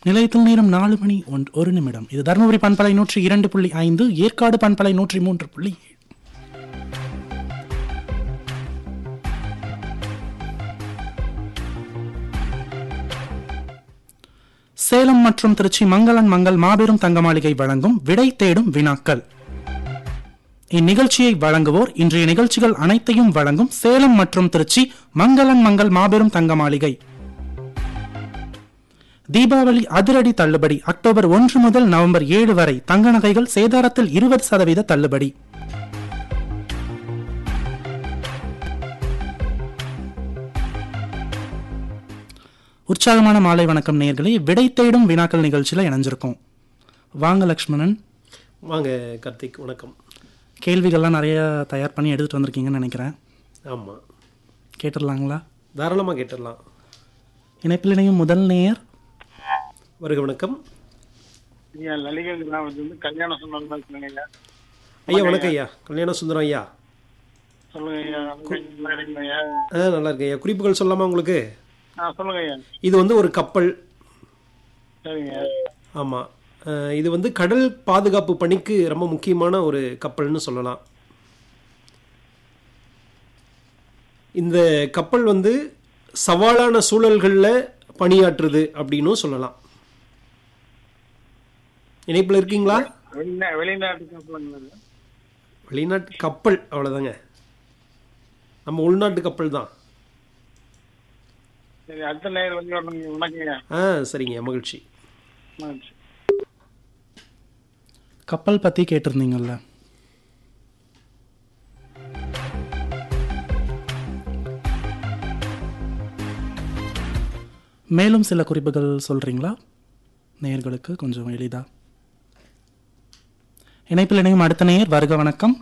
நிலையத்தில் நேரம் நாலு மணி ஒன் ஒரு நிமிடம் இது தருமபுரி பண்பலை நூற்றி இரண்டு புள்ளி ஐந்து ஏற்காடு பண்பலை நூற்றி மூன்று புள்ளி ஏழு. சேலம் மற்றும் திருச்சி மங்களன் மங்கள் மாபெரும் தங்க மாளிகை வழங்கும் விடை தேடும் வினாக்கள் இந்நிகழ்ச்சியை வழங்குவோர் இன்றைய நிகழ்ச்சிகள் அனைத்தையும் வழங்கும் சேலம் மற்றும் திருச்சி மங்களன் மங்கள் மாபெரும் தங்க மாளிகை தீபாவளி அதிரடி தள்ளுபடி அக்டோபர் ஒன்று முதல் நவம்பர் ஏழு வரை தங்க நகைகள் சேதாரத்தில் இருபது சதவீத தள்ளுபடி உற்சாகமான மாலை வணக்கம் நேயர்களே விடை தேடும் வினாக்கள் நிகழ்ச்சியில் இணைஞ்சிருக்கோம் வாங்க லக்ஷ்மணன் வாங்க கார்த்திக் வணக்கம் கேள்விகள்லாம் நிறைய தயார் பண்ணி எடுத்துட்டு வந்திருக்கீங்கன்னு நினைக்கிறேன் ஆமாம் கேட்டுடலாங்களா தாராளமாக கேட்டுடலாம் இணைப்பில் இணையும் முதல் நேயர் வருக வணக்கம் ஐயா லலிகா கிராமத்துல இருந்து கல்யாண சொந்தம் பேசுறேங்க ஐயா ஐயா வணக்கம் ஐயா கல்யாண சுந்தரம் ஐயா சொல்லுங்க ஐயா நல்லா இருக்கீங்க ஐயா ஆ நல்லா இருக்கு ஐயா குறிப்புகள் சொல்லலாமா உங்களுக்கு ஆ சொல்லுங்க ஐயா இது வந்து ஒரு கப்பல் சரிங்க ஆமாம் இது வந்து கடல் பாதுகாப்பு பணிக்கு ரொம்ப முக்கியமான ஒரு கப்பல்னு சொல்லலாம் இந்த கப்பல் வந்து சவாலான சூழல்களில் பணியாற்றுது அப்படின்னும் சொல்லலாம் இணைப்பில் இருக்கீங்களா வெளிநா வெளிநாட்டு கப்பலுங்க வெளிநாட்டு கப்பல் அவ்வளோதாங்க நம்ம உள்நாட்டு கப்பல் தான் சரி அடுத்த நேரம் வந்து வரணுங்க வணக்கம் ஐயா ஆ சரிங்க மகிழ்ச்சி மகிழ்ச்சி கப்பல் பற்றி கேட்டிருந்தீங்கல்ல மேலும் சில குறிப்புகள் சொல்றீங்களா நேயர்களுக்கு கொஞ்சம் எளிதா இணைப்பில் இணையும் அடுத்த நேயர் வருக வணக்கம்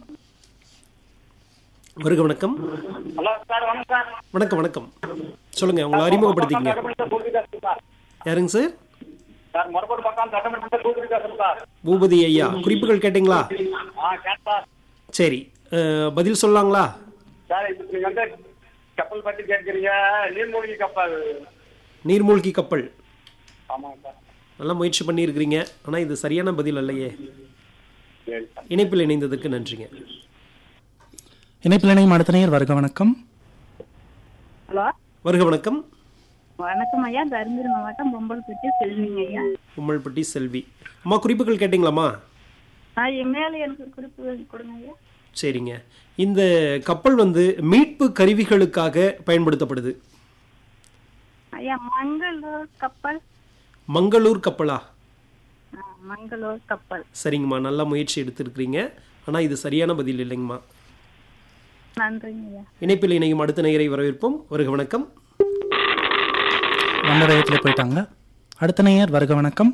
வருக வணக்கம் ஹலோ சார் வணக்கம் சார் வணக்கம் வணக்கம் சொல்லுங்க உங்களை அறிமுகப்படுத்திக்கங்க யாருங்க சார் சார் மறுபடி பக்கம் சட்டமன்றத்தில் கூப்பிட்டு பேசுறேன் சார் பூபதி ஐயா குறிப்புகள் கேட்டிங்களா ஆ கேட்டா சரி அஹ், பதில் சொல்லலாங்களா சார் இப்போ நீங்க வந்து கப்பல் பற்றி கேட்குறீங்க நீர்மூழ்கி கப்பல் நீர்மூழ்கி கப்பல் ஆமாங்க சார் நல்லா முயற்சி பண்ணியிருக்கிறீங்க ஆனால் இது சரியான பதில் அல்லையே சரி சார் இணைப்பில் இணைந்ததுக்கு நன்றிங்க இணைப்பில் இணையும் அடுத்த நேயர் வருக வணக்கம் ஹலோ வருக வணக்கம் வணக்கம் ஐயா தருமபுரி மாவட்டம் பொம்பல்பட்டி செல்விங்க ஐயா உம்மல்பட்டி செல்வி அம்மா குறிப்புகள் கேட்டிங்களாம்மா ஆ மேலே எனக்கு ஒரு குறிப்பு கொடுங்க ஐயா சரிங்க இந்த கப்பல் வந்து மீட்பு கருவிகளுக்காக பயன்படுத்தப்படுது ஐயா மங்களூர் கப்பல் மங்களூர் கப்பலா ஆ, மங்களூர் கப்பல் சரிங்கம்மா நல்ல முயற்சி எடுத்திருக்கிறீங்க ஆனால் இது சரியான பதில் இல்லைங்கம்மா நன்றிங்க ஐயா இணைப்பில் இணையும் அடுத்த நேயரை வரவேற்போம் வருக வணக்கம் வண்டரயத்தில் போயிட்டாங்க அடுத்த நேயர் வருக வணக்கம்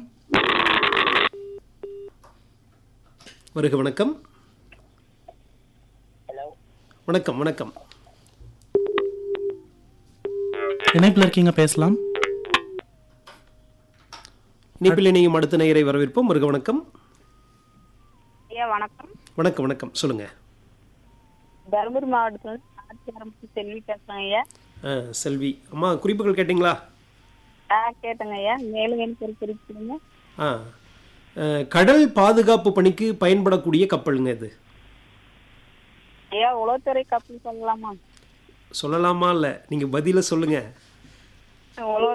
வருக வணக்கம் வணக்கம் வணக்கம் இணைப்பில் இருக்கீங்க பேசலாம் இணைப்பில் இணையும் அடுத்த நேயரை வரவேற்போம் வருக வணக்கம் ஐயா வணக்கம் வணக்கம் வணக்கம் சொல்லுங்க தருமபுரி மாவட்டத்தில் ஆட்சியாரம்பு செல்வி பேசுறேன் ஐயா ஆ, செல்வி அம்மா குறிப்புகள் கேட்டிங்களா ஆ கேட்டேங்க ஐயா மேலும் எனக்கு ஒரு குறிப்பு கொடுங்க ஆ அஹ், கடல் பாதுகாப்பு பணிக்கு பயன்படக்கூடிய கப்பலுங்க இது ஐயா உளவுத்துறை கப்பல் சொல்லலாமா சொல்லலாமா இல்லை நீங்கள் பதிலை சொல்லுங்கள் உளவு